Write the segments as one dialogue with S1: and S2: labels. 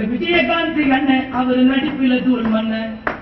S1: விஜயகாந்த் அண்ணன் அவர் நடிப்பில தூள் மண்ண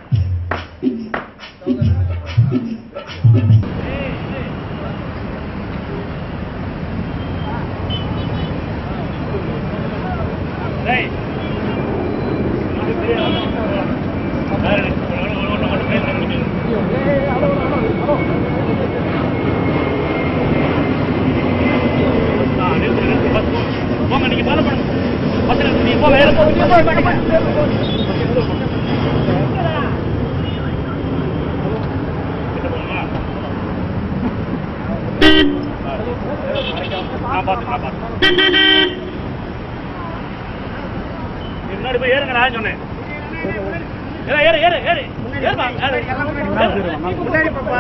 S2: போங்க நீங்க ஃபாலோ பண்ணுங்க பசங்க நீங்க போங்க வேற போங்க போய் பண்ணுங்க நான் பார்த்து நான் பார்த்து முன்னாடி போய் ஏறுங்க நான் சொன்னேன் ஏறு ஏறு ஏறு ஏறு ஏறுமா ஏறு முன்னாடி பாப்பா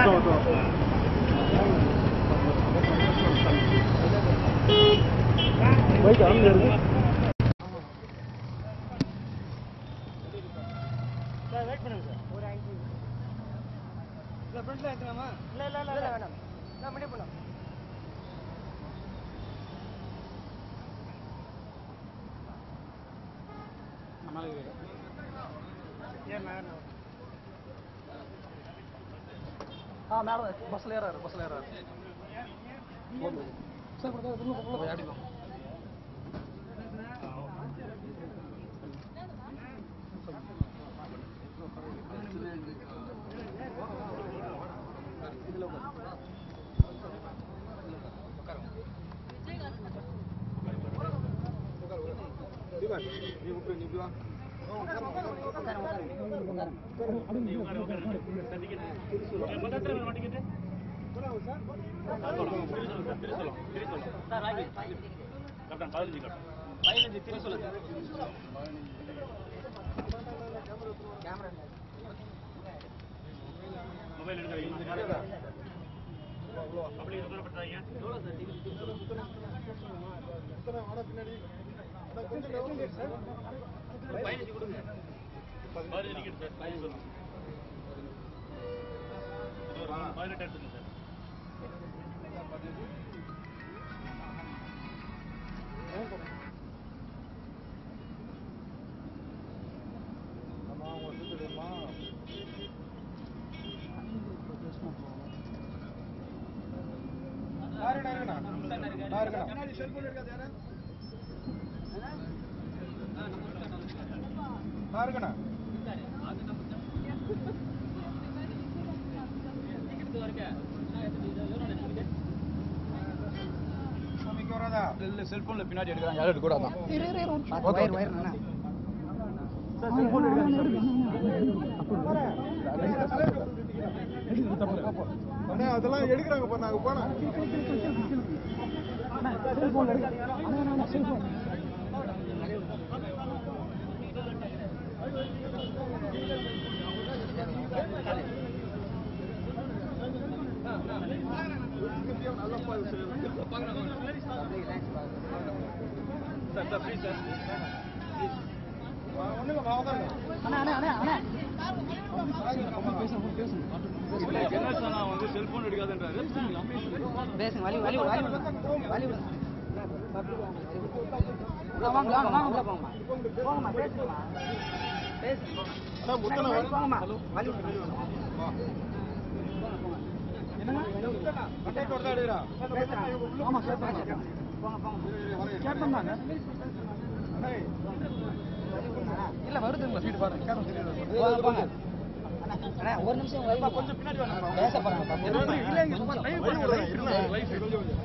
S2: சார் வெயிட் பண்ணுங்க சார் ஒரு ஆங்கிள் இல்ல ஃப்ரண்ட்ல ஏத்தலாமா இல்ல இல்ல இல்ல வேணாம் நான் முடிவு பண்ணலாம்
S3: ஆ மேடம் பஸ்ல ஏறாரு பஸ்ல ஏறாரு சார் கொடுத்தா அடிப்போம்
S2: பதினஞ்சு திரு சொல்லுங்க மொபைல் எடுக்கிறீங்க அப்படி சொல்லப்பட்டாங்க பதினஞ்சு கொடுங்க பதினஞ்சு டிக்கெட் சார் பதினஞ்சு சொல்லுங்க பதினெட்டு எடுத்துங்க சார்
S3: இல்ல செல்போன்ல பின்னாடி எடுக்கிறாங்க யாரும் எடுக்க கூடாதான் வயர் வயர்
S4: அதெல்லாம் எடுக்கிறாங்க பாரு நாங்க போனா
S3: வந்து செல்போன் எடுக்காதுன்றாரு
S5: பேசுங்க வழி வழி வழி விடுங்க. வழி விடுங்க ஆ, வாங்க வாங்க வாங்க உள்ள போங்கம்மா போங்கம்மா பேசுங்கம்மா பேசுங்க போங்கம்மா வழி விடுங்க ஆமா கேட்பாங்க போங்க போங்க
S3: கேட்டோம்னாங்க
S5: இல்ல வருதுங்களா
S3: சீட்டு பாருங்க கேட்டோம் சீட்டு
S5: போங்க போங்க அண்ணா, அண்ணா, ஒரு நிமிஷம் வழி விடுங்க.
S3: கொஞ்சம் பின்னாடி வாங்க
S5: பேச போறாங்க
S3: இல்ல இங்க சும்மா லைவ் பண்ணுங்க லைவ்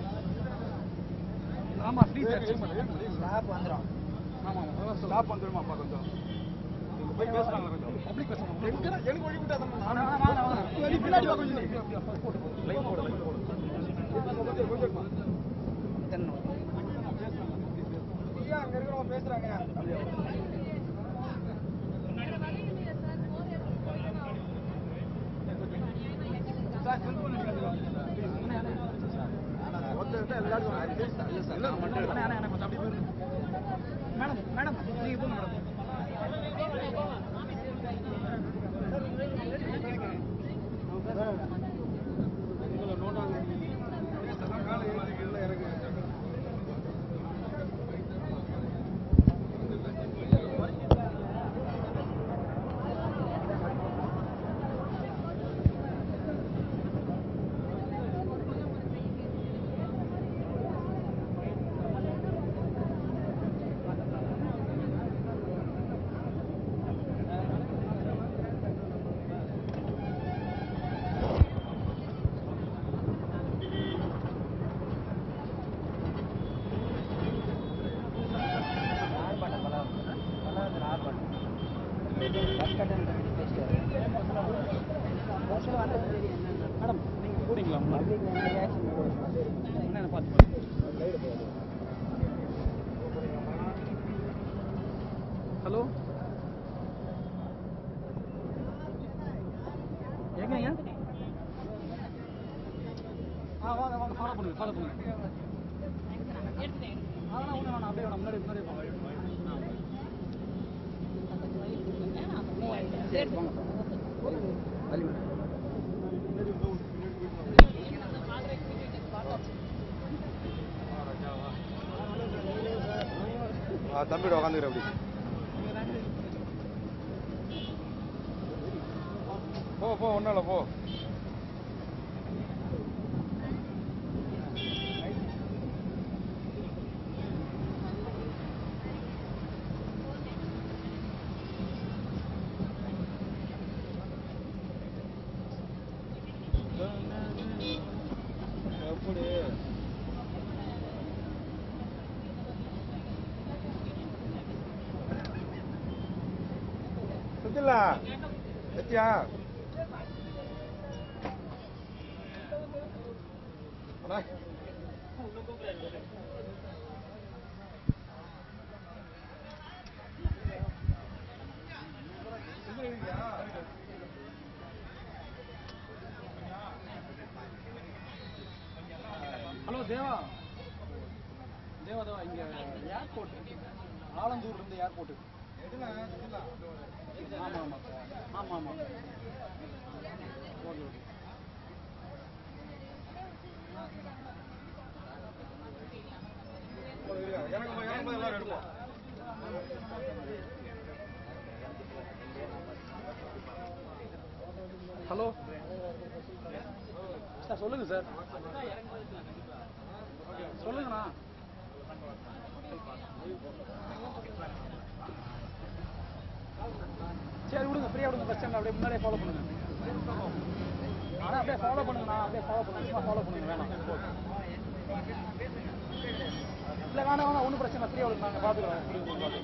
S3: ஆமா ஃப்ரீ சார்
S5: ஸ்டாப் வந்துரும்
S3: ஆமா ஆமா ஸ்டாப் வந்துருமாப்பா கொஞ்சம் நீங்க போய் பேசுறாங்க கொஞ்சம் பப்ளிக் பேசுறாங்க எனக்கு எனக்கு வழி விட்டா
S5: வாங்க, வாங்க, வாங்க, வாங்க.
S3: பின்னாடி வா கொஞ்சம் லைவ் போடு லைவ் போடு
S5: தென்னை.
S3: அங்க இருக்கிறவங்க பேசுறாங்க சார் செல்போன் மேடம் மேடம் நீங்க போங்க மேடம் மேடம் நீங்க போறீங்களா முன்னாடி என்ன பார்த்து ஹலோ எங்கங்க ஆ வாங்க வாங்க ஃபாலோ பண்ணுங்க ஃபாலோ பண்ணுங்க அதெல்லாம் ஒன்றும் வேணாம் அப்படியே வேணாம் முன்னாடி முன்னாடி வாங்க
S4: ஆ தம்பியோட உட்காந்துக்கிற அப்படி போ போ ஒன்றும் இல்லை போ எப்படி செஞ்சிடலா சத்தியா அண்ணா
S3: ஹலோ தேவா தேவா தேவா இங்க ஏர்போர்ட் ஆலந்தூர்ல இருந்து ஏர்போர்ட் ஆமா ஆமா ஆமா ஆமா ஓகே ஓகே
S4: எனக்கு எனக்கு எல்லாரும் எடுப்போம்
S3: ஹலோ சார் சொல்லுங்க சார் சொல்லுங்கண்ணா சரி விடுங்க ஃப்ரீயா விடுங்க பஸ் ஸ்டாண்ட் அப்படியே முன்னாடியே ஃபாலோ பண்ணுங்க ஆனால் அப்படியே ஃபாலோ பண்ணுங்கண்ணா அப்படியே ஃபாலோ பண்ணுங்க சும்மா ஃபாலோ பண்ணுங்க வேணாம் இல்லை வேணாம் வேணாம் ஒன்றும் பிரச்சனை ஃப்ரீயாக விடுங்க நாங்கள் பார்த்துக்குறோம் பார்த்துக்குறோம்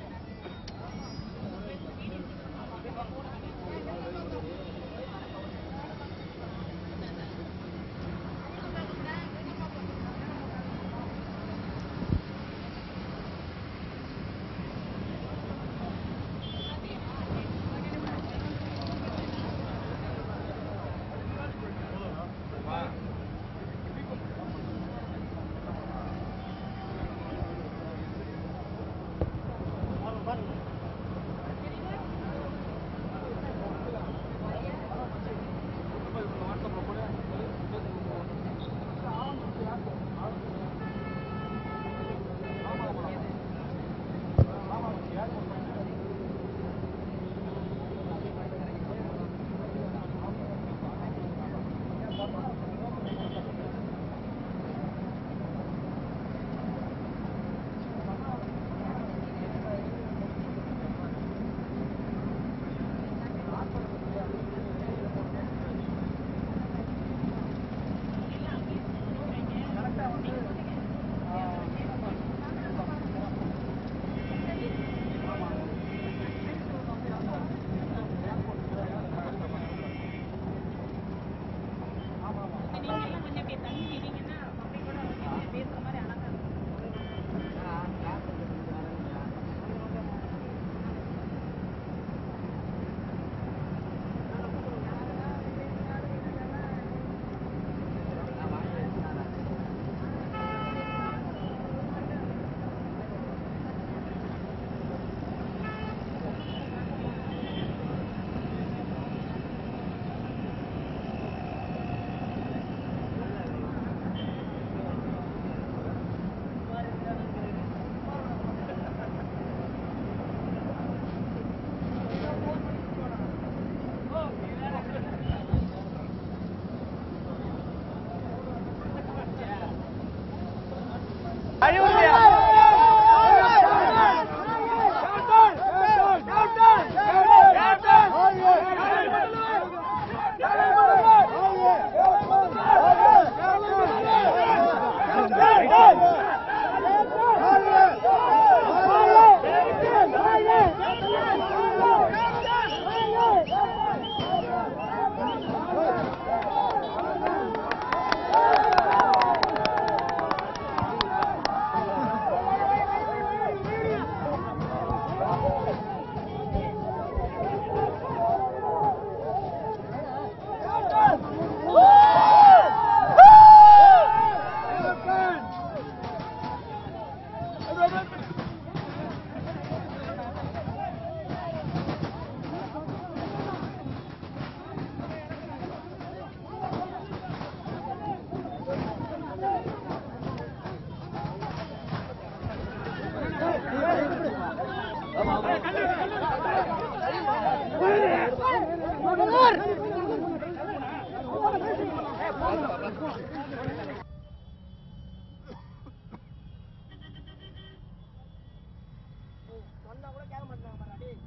S5: சொன்னா கூட கேட்க மாட்டாங்க பாரு, டேய்.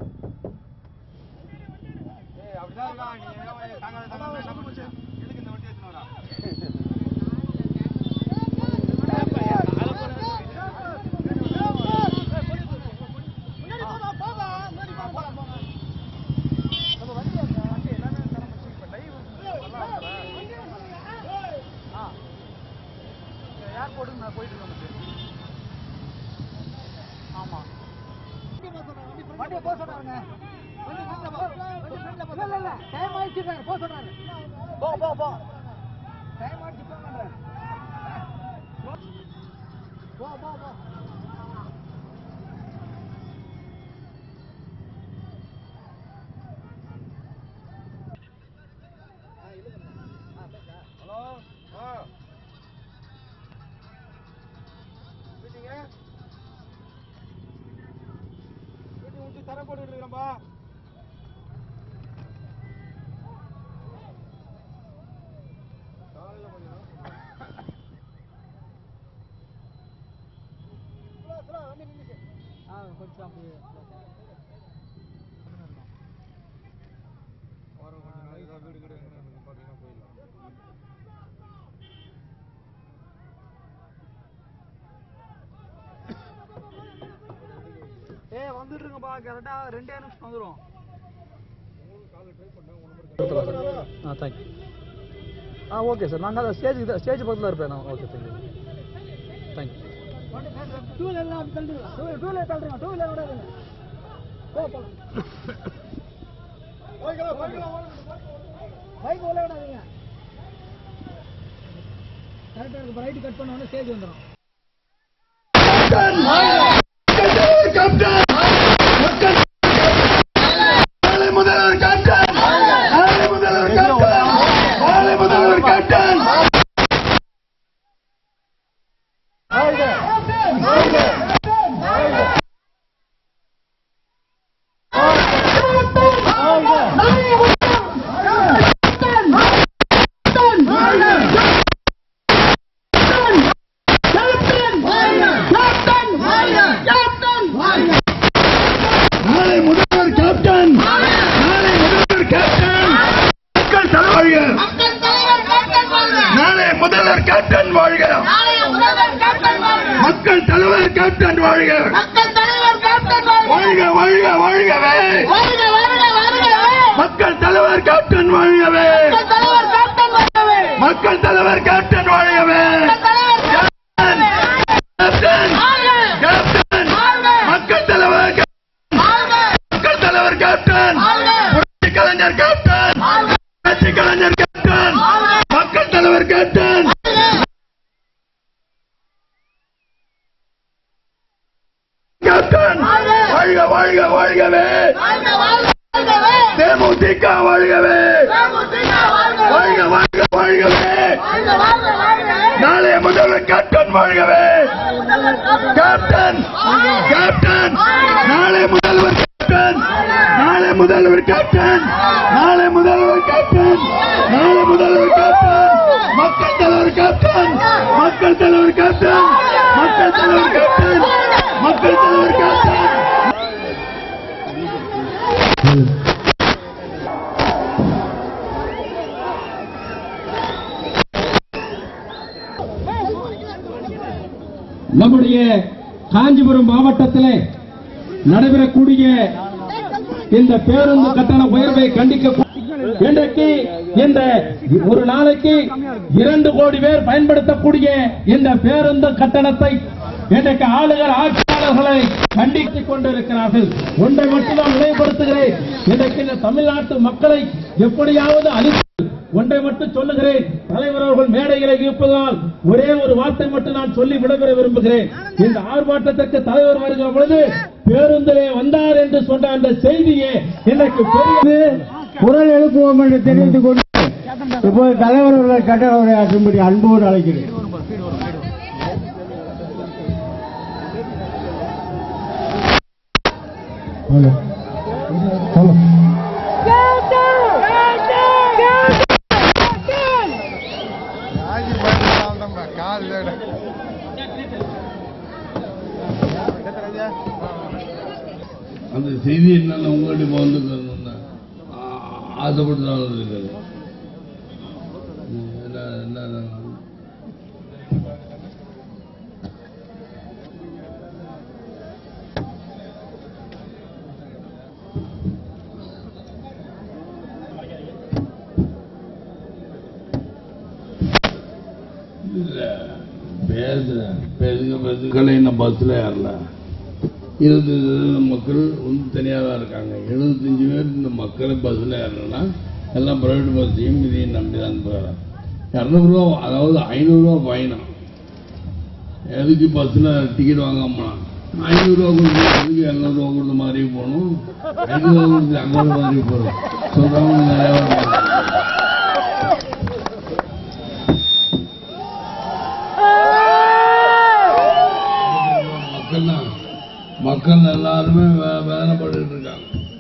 S4: ஏய் அப்படிதான் இருக்கா நீ ஏன் தாங்காத தாங்காத என்ன பண்ணுச்சு எதுக்கு இந்த வண்டி எடுத்துன்னு வரா
S5: முன்னாடி போடா, போங்க. முன்னாடி போங்க, போங்க, போங்க.
S3: ஏர்போர்ட்டுக்கு நான் போயிட்டு இருக்கேன் ஆமா வண்டியை போக சொல்றாங்க வண்டி ஃப்ரண்ட்ல போ வண்டி ஃப்ரண்ட்ல போ இல்ல இல்ல டைம் ஆயிடுச்சு போ சொல்றாங்க போ போ போ டைம் ஆயிடுச்சு போங்கன்றாங்க போ போ போ
S4: ஹலோ ஆ மீட்டிங்க மீட்டிங் முடிச்சு தர போட்டுக்கிட்டு இருக்கிறேன்பா காலையில் கொஞ்சம்
S3: ஆ கொஞ்சம் அப்படியே
S4: வர கொஞ்சம் நாளைக்கு தான் வீடு வீடு பார்த்தீங்கன்னா போயிடலாம்
S3: ஏ வந்துட்டு இருங்கப்பா கரெக்டா ரெண்டே நிமிஷம் வந்துடும் ஆ தேங்க்யூ ஆ ஓகே சார் நாங்கள் அதை ஸ்டேஜ் ஸ்டேஜ் பக்கத்தில் இருப்பேன் நான் okay thank you thank you two wheeler தள்ளுங்க டூ டூ வீலர் தள்ளுங்க டூ வீலர் விடாதுங்க போ போ பைக் உள்ள விடாதீங்க கரெக்டாக இருக்கு ரைட்டு கட் பண்ண உடனே ஸ்டேஜ் வந்துடும்
S6: நாளை முதல்வர் கேப்டன் நாளை முதல்வர் கேப்டன் மக்கள் தலைவாழ்க நாளை முதல்வர் கேப்டன் வாழ்க மக்கள் தலைவர் கேப்டன் வாழ்க வாழ்க வாழ்க வாழ்கவே மக்கள் தலைவர் கேப்டன் வாழ்கவே மக்கள் தலைவர் கேப்டன் வாழ்கவே கேப்டன் கேப்டன் மக்கள் தலைவர் மக்கள் தலைவர் கேப்டன் புரட்சி கலைஞர் கேப்டன் புரட்சி கலைஞர் கேப்டன் மக்கள் தலைவர் கேப்டன் கேப்டன் வாழ்க வாழ்க வாழ்கவே தேமுதிக வாழ்கவே வாழ்க வாழ்க வாழ்கவே நாளைய முதல்வர் கேப்டன் வாழ்கவே கேப்டன் கேப்டன் நாளை முதல்வர் கேப்டன் நாளை முதல்வர் கேப்டன் நாளை முதல்வர் கேப்டன் நாளை முதல்வர் கேப்டன் மக்கள் தலைவர் கேப்டன் மக்கள் தலைவர் கேப்டன் மக்கள் தலைவர் கேப்டன் மக்கள் தலைவர் கேப்டன்
S7: நம்முடைய காஞ்சிபுரம் மாவட்டத்திலே நடைபெறக்கூடிய இந்த பேருந்து கட்டண உயர்வை கண்டிக்க இன்றைக்கு இந்த ஒரு நாளைக்கு இரண்டு கோடி பேர் பயன்படுத்தக்கூடிய இந்த பேருந்து கட்டணத்தை இன்றைக்கு ஆளுநர் ஆட்சியாளர்களை கண்டித்துக் கொண்டிருக்கிறார்கள் ஒன்றை மட்டும் நான் நினைவுபடுத்துகிறேன் இன்றைக்கு இந்த தமிழ்நாட்டு மக்களை எப்படியாவது அழித்து ஒன்றை மட்டும் சொல்லுகிறேன் தலைவர் அவர்கள் மேடைகளை இருப்பதால் ஒரே ஒரு வார்த்தை மட்டும் நான் சொல்லி விடைபெற விரும்புகிறேன் இந்த ஆர்ப்பாட்டத்திற்கு தலைவர் வருகிற பொழுது பேருந்திலே வந்தார் என்று சொன்ன அந்த செய்தியே எனக்கு பெரிய
S8: குரல் எழுப்புவோம் என்று தெரிவித்துக் கொண்டு இப்போது தலைவர் அவர்கள் கட்டளை உரையாற்றும்படி அன்போடு அழைக்கிறேன் ஹலோ ஹலோ
S4: ஆகி போயிட்டு கால் எத்தனை
S6: அந்த செய்தி என்னன்னு உங்கள்கிட்ட இப்போ வந்து சொல்லணும்னா, ஆ, ஆசைப்பட்டு தான் வந்திருக்காரு என்ன என்ன இல்ல பேசுறேன் பேசுங்க பேசுகளை இந்த பஸ்ல ஏறல இருபத்தஞ்சு சதவீதம் மக்கள் வந்து தனியாக தான் இருக்காங்க எழுபத்தஞ்சு பேர் இந்த மக்களை பஸ்ஸில் ஏறலைன்னா எல்லாம் ப்ரைவேட் பஸ்ஸையும் இதையும் நம்பி தான் போகிறேன் இரநூறுவா அதாவது ஐநூறுரூவா பயணம் எதுக்கு பஸ்ஸில் டிக்கெட் வாங்காம ஐநூறுரூவா கொடுத்து எதுக்கு இரநூறுவா கொடுத்த மாதிரி போகணும் ஐநூறுரூவா கொடுத்து அங்கே மாதிரி போகிறோம் சொல்கிறவங்க நிறையா வருவாங்க. மக்கள் தான் மக்கள் எல்லாருமே வே- வேதனைப்பட்டுட்டு இருக்காங்க